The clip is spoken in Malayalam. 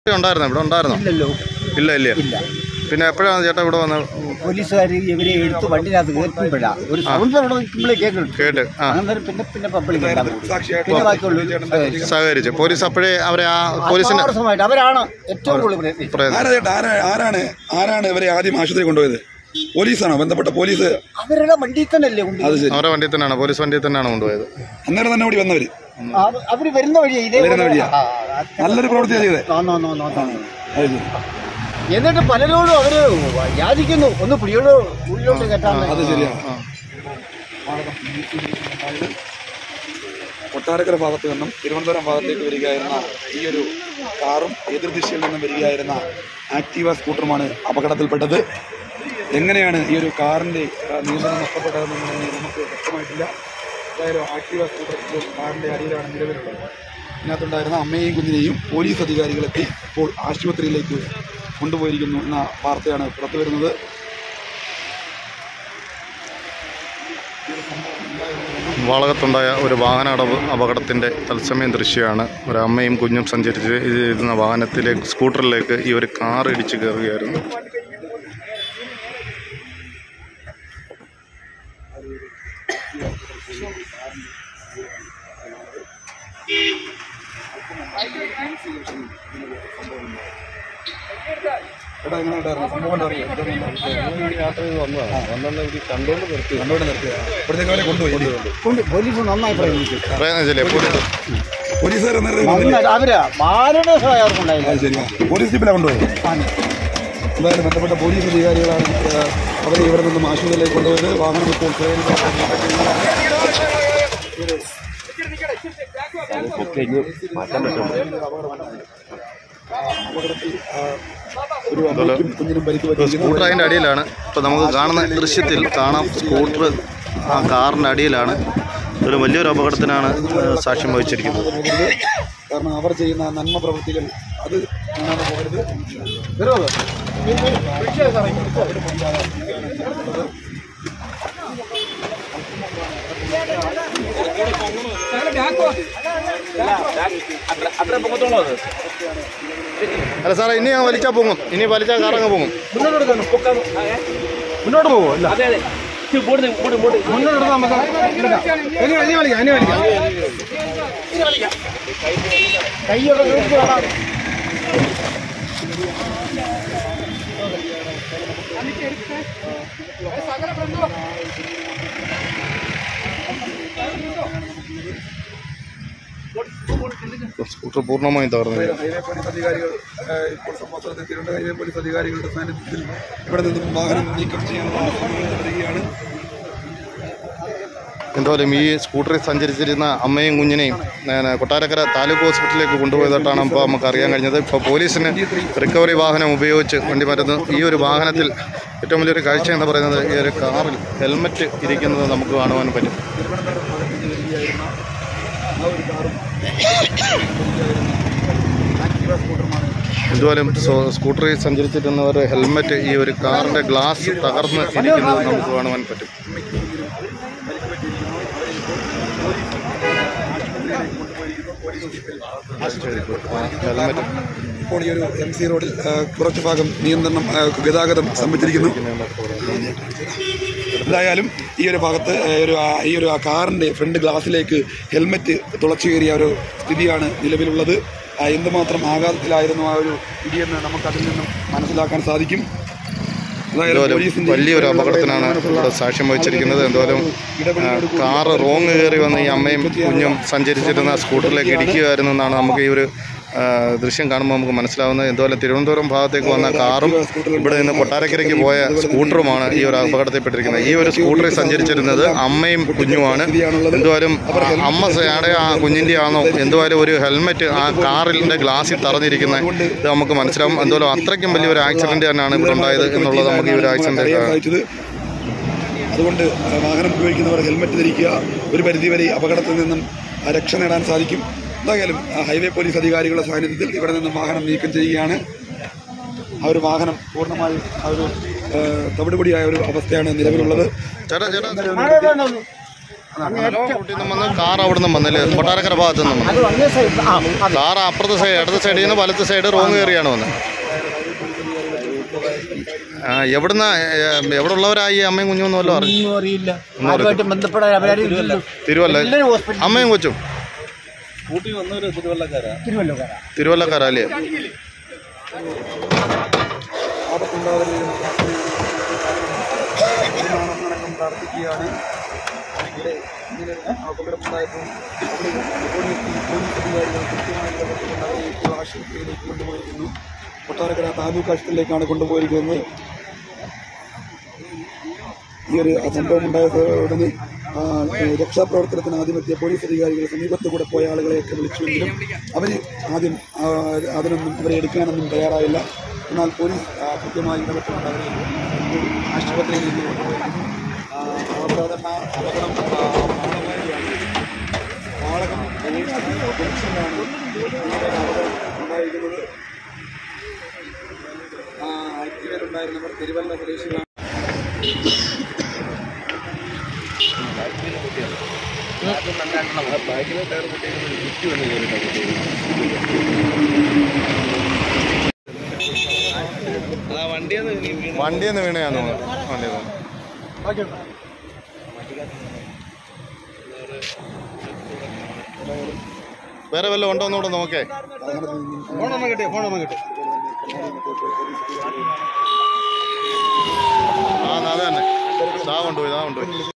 ഉണ്ടായിരുന്നോ ഇവിടെ ഉണ്ടായിരുന്നോ ഇല്ലല്ലോ ഇല്ല ഇല്ല ഇല്ല പിന്നെ എപ്പോഴാണ് ചേട്ടാ ഇവിടെ വന്നത് പോലീസുകാർ ഇവരെ എടുത്ത് വണ്ടിനകത്ത് കയറ്റുമ്പോഴാ ഒരു സൗണ്ട് അവിടെ നിൽക്കുമ്പോഴേ കേൾക്കുന്നുണ്ട് കേട്ട് ആ അങ്ങനെ പിന്നെ പിന്നെ പബ്ലിക് പിന്നെ ബാക്കിയുള്ളൂ സഹകരിച്ചു പോലീസ് അപ്പോഴേ അവരെ ആ പോലീസിന് ആത്മാർത്ഥമായിട്ട് അവരാണ് ഏറ്റവും കൂടുതൽ പ്രയത്നിച്ചത്. പ്രയത്നം ആരാ ചേട്ടാ ആരാ ആരാണ് ആരാണ് ഇവരെ ആദ്യം ആശുപത്രി കൊണ്ടുപോയത് പോലീസാണോ ബന്ധപ്പെട്ട പോലീസ് അവരുടെ വണ്ടിയിൽ തന്നെയല്ലേ കൊണ്ട് അത് ശരി അവരുടെ വണ്ടിയിൽ തന്നെയാണ് പോലീസ് വണ്ടിയിൽ തന്നെയാണ് കൊണ്ടുപോയത് അന്നേരം തന്നെ ഓടി വന്നവര് അവര് വരുന്ന വഴിയാ ഇതേ വരുന്ന വഴിയാ. നല്ലൊരു പ്രവൃത്തിയാണ് ചെയ്തത് അത് ശരി. എന്നിട്ട് പലരോടും അവര് യാചിക്കുന്നു ഒന്ന് പിടിയോട് ഉള്ളിലോട്ട് കെട്ടാൻ അത് ശരിയാണ് കൊട്ടാരക്കര ഭാഗത്ത് നിന്നും തിരുവനന്തപുരം ഭാഗത്തേക്ക് വരികയായിരുന്ന ഈ ഒരു കാറും എതിർദിശയിൽ നിന്നും വരികയായിരുന്ന ആക്റ്റീവ സ്കൂട്ടറുമാണ് അപകടത്തിൽപ്പെട്ടത് എങ്ങനെയാണ് ഈ ഒരു കാറിന്റെ ആ, നിയന്ത്രണം നഷ്ടപ്പെട്ടതെന്ന് തന്നെ നമുക്ക് വ്യക്തമായിട്ടില്ല ഏതായാലും ആക്റ്റീവ സ്കൂട്ടർ ഇപ്പോൾ കാറിന്റെ അടിയിലാണ് നിലവിലുള്ളത് ഇതിനകത്തുണ്ടായിരുന്ന അമ്മയെയും കുഞ്ഞിനെയും പോലീസ് അധികാരികളെത്തി ഇപ്പോൾ ആശുപത്രിയിലേക്ക് കൊണ്ടുപോയിരിക്കുന്നു എന്ന വാർത്തയാണ് പുറത്തു വരുന്നത് വാളകത്തുണ്ടായ ഒരു വാഹന അടവ് അപകടത്തിൻ്റെ തത്സമയം ദൃശ്യമാണ് ഒരു അമ്മയും കുഞ്ഞും സഞ്ചരിച്ച് ഇരുന്ന വാഹനത്തിലേക്ക് സ്കൂട്ടറിലേക്ക് ഈ ഒരു കാർ ഇടിച്ച് കയറുകയായിരുന്നു എടാ എങ്ങനെ ഉണ്ടായിരുന്നു സംഭവം എന്താ അറിയോ? യാത്ര ചെയ്ത് വന്നതാണ് വന്നോണ്ട് ഇവര് കണ്ടോണ്ട് നിർത്തി കണ്ടോടെ നിർത്തിയ ഇപ്പോഴത്തേക്ക് അവരെ കൊണ്ടുപോയി കൊണ്ട് പോലീസ് നന്നായി പ്രയോഗിച്ചു പ്രയത്നിച്ചില്ലേ പോലീസ് പോലീസുകാർ അന്നേരം വന്നില്ലേ? നന്നായിട്ട് അവര് മാരുടെ സഹായം അവർക്കുണ്ടായില്ല അത് ശരിയാ പോലീസ് ജീപ്പിലാണ് കൊണ്ടുപോയി എന്തായാലും ബന്ധപ്പെട്ട പോലീസ് അധികാരികളാണ് ഏഹ്, അവരെ ഇവിടെ നിന്നും ആശുപത്രിയിലേക്ക് കൊണ്ടുപോയത് വാഹനം ഇപ്പോൾ ഒരു അമ്മയ്ക്കും കുഞ്ഞിനും പരിക്ക് പറ്റിയിരിക്കുന്നു സ്കൂട്ടർ അതിൻ്റെ അടിയിലാണ് ഇപ്പോൾ നമുക്ക് കാണുന്ന ദൃശ്യത്തിൽ കാണാം സ്കൂട്ടർ ആ കാറിൻ്റെ അടിയിലാണ് ഒരു വലിയൊരു അപകടത്തിനാണ് ഏഹ്, സാക്ഷ്യം വഹിച്ചിരിക്കുന്നത് പോകരുത് കാരണം അവർ ചെയ്യുന്ന നന്മ പ്രവൃത്തികൾ അത് കാണാതെ പോകരുത് അല്ല സാറേ ഇനി ഞാൻ വലിച്ചാൽ പൊങ്ങും ഇനി വലിച്ചാൽ കാറങ്ങ് പൊങ്ങും മുന്നോട്ട് പോകുമോ അല്ല കൈയൊക്കെ വീഴ്ച കാണാം സ്കൂട്ടർ പൂർണ്ണമായും തകർന്നു വീണു. ഹൈവേ പോലീസ് അധികാരികൾ ഏഹ്, ഇപ്പോൾ സംഭവസ്ഥലത്ത് എത്തിയിട്ടുണ്ട് ഹൈവേ പോലീസ് അധികാരികളുടെ സാന്നിധ്യത്തിൽ ഇവിടെ നിന്നും വാഹനം നീക്കം ചെയ്യാനുള്ള ശ്രമങ്ങൾ തുടരുകയാണ് എന്തായാലും ഈ സ്കൂട്ടറിൽ സഞ്ചരിച്ചിരുന്ന അമ്മയും കുഞ്ഞിനെയും ഞാൻ കൊട്ടാരക്കര താലൂക്ക് ഹോസ്പിറ്റലിലേക്ക് കൊണ്ടുപോയതായിട്ടാണ് ഇപ്പോൾ നമുക്ക് അറിയാൻ കഴിഞ്ഞത് ഇപ്പോൾ പോലീസിന് റിക്കവറി വാഹനം ഉപയോഗിച്ച് വണ്ടി മാറ്റുന്നു ഈ ഒരു വാഹനത്തിൽ ഏറ്റവും വലിയൊരു കാഴ്ച എന്ന് പറയുന്നത് ഈ ഒരു കാറിൽ ഹെൽമറ്റ് ഇരിക്കുന്നത് നമുക്ക് കാണുവാൻ പറ്റും എന്തായാലും സോ- സ്കൂട്ടറിൽ സഞ്ചരിച്ചിരുന്നവർ ഹെൽമറ്റ് ഈ ഒരു കാറിൻ്റെ ഗ്ലാസ് തകർന്ന് ഇരിക്കുന്നത് നമുക്ക് കാണുവാൻ പറ്റും ഹെൽമറ്റ് ഇപ്പോൾ ഈ ഒരു എം സി റോഡിൽ ഏഹ്, കുറച്ച് ഭാഗം നിയന്ത്രണം ഏഹ്, ഗതാഗതം സംഭവിച്ചിരിക്കുന്നു എന്തായാലും ഈ ഒരു ഭാഗത്ത് ഏഹ്, ഒരു ആ, ഈ ഒരു ആ കാറിന്റെ ഫ്രണ്ട് ഗ്ലാസ്സിലേക്ക് ഹെൽമെറ്റ് തുളച്ചു കയറിയ ഒരു സ്ഥിതിയാണ് നിലവിലുള്ളത് ആ, എന്തുമാത്രം ആഘാതത്തിലായിരുന്നു ആ ഒരു ഇടിയെന്ന് നമുക്ക് അതിൽ നിന്നും മനസ്സിലാക്കാൻ സാധിക്കും അതായത് എന്തായാലും പോലീസിന്റെ വലിയൊരു അപകടത്തിനാണ് ഇവിടെ സാക്ഷ്യം വഹിച്ചിരിക്കുന്നത് എന്തായാലും ആ, കാറ് റോങ് കയറി വന്ന് ഈ അമ്മയും കുഞ്ഞും സഞ്ചരിച്ചിരുന്ന സ്കൂട്ടറിലേക്ക് ഇടിക്കുകയായിരുന്നു എന്നാണ് നമുക്ക് ഈ ഒരു ആ, ദൃശ്യം കാണുമ്പോൾ നമുക്ക് മനസ്സിലാവുന്നത് എന്തായാലും തിരുവനന്തപുരം ഭാഗത്തേക്ക് വന്ന കാറും ഇവിടെ നിന്ന് കൊട്ടാരക്കരയ്ക്ക് പോയ സ്കൂട്ടറുമാണ് ഈ ഒരു അപകടത്തിൽപ്പെട്ടിരിക്കുന്നത് ഈ ഒരു സ്കൂട്ടറിൽ സഞ്ചരിച്ചിരുന്നത് അമ്മയും കുഞ്ഞുമാണ് എന്തായാലും അമ്മ സയുടെ ആ കുഞ്ഞിൻ്റെ ആണോ എന്തുവായാലും ഒരു ഹെൽമെറ്റ് ആ കാറിൻ്റെ ഗ്ലാസ്സിൽ തറഞ്ഞിരിക്കുന്നത് ഇത് നമുക്ക് മനസ്സിലാവും എന്തായാലും അത്രയ്ക്കും വലിയൊരു ആക്സിഡന്റ് തന്നെയാണ് ഇവിടെ ഉണ്ടായത് എന്നുള്ളത് നമുക്ക് ഈ ഒരു ആക്സിഡന്റ് അറിയാൻ സാധിച്ചത് അതുകൊണ്ട് ആ, വാഹനം ഉപയോഗിക്കുന്നവർ ഹെൽമെറ്റ് ധരിക്കുക ഒരു പരിധിവരെ ഈ അപകടത്തിൽ നിന്നും ആ, രക്ഷ നേടാൻ സാധിക്കും എന്തായാലും ആ, ഹൈവേ പോലീസ് അധികാരികളുടെ സാന്നിധ്യത്തിൽ ഇവിടെ നിന്നും വാഹനം നീക്കം ചെയ്യുകയാണ് ആ ഒരു വാഹനം പൂർണ്ണമായും ആ ഒരു ആ, തവിടുപൊടിയായ ഒരു അവസ്ഥയാണ് നിലവിലുള്ളത് ചേട്ടാ ചേട്ടാ റൂട്ടിൽ നിന്നും വന്ന് കാർ അവിടെ നിന്നും വന്നല്ലേ കൊട്ടാരക്കര ഭാഗത്തു നിന്നും വന്നു അത് അങ്ങേ സൈഡ് ആ അതെ കാർ അപ്പുറത്തെ സൈഡ് ഇടത് സൈഡിൽ നിന്ന് വലത്തെ സൈഡ് റോങ് കയറിയാണ് വന്നത് ആ എവിടുന്ന എവിടെ ഉള്ളവരായി അമ്മയും കുഞ്ഞും ഒന്നും വല്ലതും അറിഞ്ഞു ഒന്നും അറിയില്ല ആരുമായിട്ട് ബന്ധപ്പെടാൻ അവരാരും ഇല്ലല്ലോ തിരുവല്ല എല്ലാവരും ഹോസ്പിറ്റലിൽ അമ്മയും കൊച്ചും കൂട്ടി വന്നവര് തിരുവല്ലക്കാരാ തിരുവല്ലോക്കാരാ തിരുവല്ലക്കാരല്ലേ ആപത്തുണ്ടാവരുത് എന്ന് പ്രാർത്ഥനയാണ് പ്രാർത്ഥിക്കുകയാണ് ഇവിടെ ഇങ്ങനെ ഒരു അപകടമുണ്ടായപ്പോൾ അവിടെ ഓടിയെത്തി പോലീസ് അധികാരികൾ കൃത്യമായി ഇടപെട്ടുകൊണ്ട് അവരെ ഇപ്പോൾ ആശുപത്രിയിലേക്ക് കൊണ്ടുപോയിരിക്കുന്നു കൊട്ടാരക്കര താലൂക്ക് ആശുപത്രിയിലേക്കാണ് കൊണ്ടുപോയിരിക്കുന്നത് ഈ ഒരു സംഭവം ഉണ്ടായ ഉടനെ ആ, രക്ഷാപ്രവർത്തനത്തിന് ആദ്യം എത്തിയ പോലീസ് അധികാരികൾ സമീപത്ത് കൂടെ പോയ ആളുകളെയൊക്കെ വിളിച്ചുവെങ്കിലും അവർ ആദ്യം ആ, അതിനൊന്നും അവരെ എടുക്കാനൊന്നും തയ്യാറായില്ല എന്നാൽ പോലീസ് ആ, കൃത്യമായി ഇടപെട്ടുകൊണ്ട് അവരെ ആശുപത്രിയിലേക്ക് കൊണ്ടുപോയിരുന്നു ആ, സാധാരണ അപകടം ആ, മാളമാരിയാണ് വാളകം ജംഗ്ഷനിലാണ് ഇങ്ങനെ ഒരു അപകടം ഉണ്ടായിരിക്കുന്നത് ആ ആക്റ്റീവയിലുണ്ടായിരുന്നവർ തിരുവല്ല സ്വദേശികളാണ് ബാക്കിലെ ടയർ പൊട്ടിയത് ചുറ്റി വന്ന് കയറിയിട്ടാണ് ആ വണ്ടിയെന്ന് വീണ് വണ്ടിയിൽ നിന്ന് വീണയാന്ന് തോന്നുന്നു വണ്ടിയിൽ നിന്ന് വേറെ വല്ലതും ഉണ്ടോ എന്നൂടെ നോക്കേ ഫോണമ്മ കിട്ടിയ ഫോണമ്മ കിട്ടിയ ആ അത് തന്നെ ഇതാ കൊണ്ടുപോയി ഇതാ കൊണ്ടുപോയി